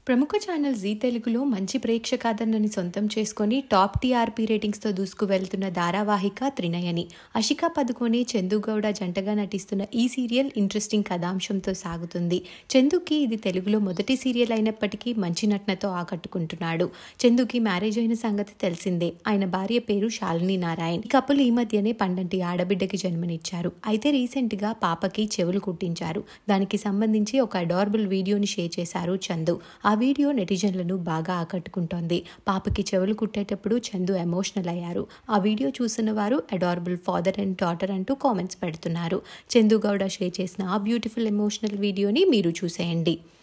ప్రముఖ channel G తెలుగులో మంచి ప్రేక్షకాదరణని సొంతం చేసుకొని టాప్ టీఆర్పీ రేటింగ్స్తో దూసుకు వెళ్తున్న ధారావాహిక త్రినయని అషికా పదుకొని చందుగౌడ జంటగా నటిస్తున్న ఈ సీరియల్ ఇంట్రెస్టింగ్ కథాంశంతో సాగుతుంది చందుకి ఇది తెలుగులో మొదటి సీరియల్ అయినప్పటికీ మంచి నటనతో ఆకట్టుకుంటున్నాడు చందుకి మ్యారేజ్ అయిన సంగతి తెలిసిందే ఆయన భార్య పేరు శాలిని నారాయణ్ ఈ కపుల్ ఈ మధ్యనే పండంటి ఆడబిడ్డకి జన్మనిచ్చారు అయితే రీసెంట్ గా పాపకి చెవులు కుట్టించారు దానికి సంబంధించి ఒక అడారబుల్ వీడియోని షేర్ చేశారు చందు ఆ వీడియో నెటిజన్లను బాగా ఆకట్టుకుంటోంది పాపకి చెవులు కుట్టేటప్పుడు చందు ఎమోషనల్ అయ్యారు ఆ వీడియో చూసిన వారు అడారబుల్ ఫాదర్ అండ్ డాటర్ అంటూ కామెంట్స్ పెడుతున్నారు చందు గౌడ షేర్ చేసిన ఆ బ్యూటిఫుల్ ఎమోషనల్ వీడియోని మీరు చూసేయండి